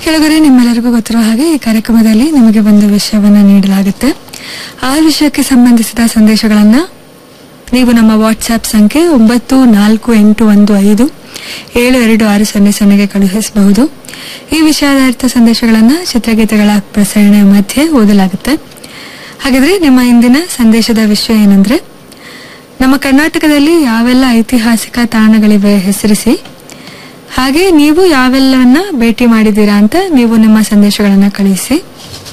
ಕೆಳಗಡೆ ನಿಮ್ಮೆಲ್ಲರಿಗೂ ಗೊತ್ತಿರುವ ಹಾಗೆ ಈ ಕಾರ್ಯಕ್ರಮದಲ್ಲಿ ನಿಮಗೆ ಒಂದು ವಿಷಯವನ್ನ ನೀಡಲಾಗುತ್ತೆ ಆ ವಿಷಯಕ್ಕೆ ಸಂಬಂಧಿಸಿದ ಸಂದೇಶಗಳನ್ನ ನೀವು ನಮ್ಮ ವಾಟ್ಸ್ಆಪ್ ಸಂಖ್ಯೆ ಒಂಬತ್ತು ನಾಲ್ಕು ಎಂಟು ಒಂದು ಐದು ಏಳು ಎರಡು ಆರು ಸೊನ್ನೆ ಸೊನ್ನೆಗೆ ಕಳುಹಿಸಬಹುದು ಈ ವಿಷಯಾಧಾರಿತ ಸಂದೇಶಗಳನ್ನ ಚಿತ್ರಗೀತೆಗಳ ಪ್ರಸರಣೆ ಮಧ್ಯೆ ಓದಲಾಗುತ್ತೆ ಹಾಗಾದ್ರೆ ನಿಮ್ಮ ಇಂದಿನ ಸಂದೇಶದ ವಿಷಯ ಏನಂದ್ರೆ ನಮ್ಮ ಕರ್ನಾಟಕದಲ್ಲಿ ಯಾವೆಲ್ಲ ಐತಿಹಾಸಿಕ ತಾಣಗಳಿವೆ ಹೆಸರಿಸಿ ಹಾಗೆ ನೀವು ಯಾವೆಲ್ಲವನ್ನ ಭೇಟಿ ಮಾಡಿದ್ದೀರಾ ಅಂತ ನೀವು ನಿಮ್ಮ ಸಂದೇಶಗಳನ್ನ ಕಳುಹಿಸಿ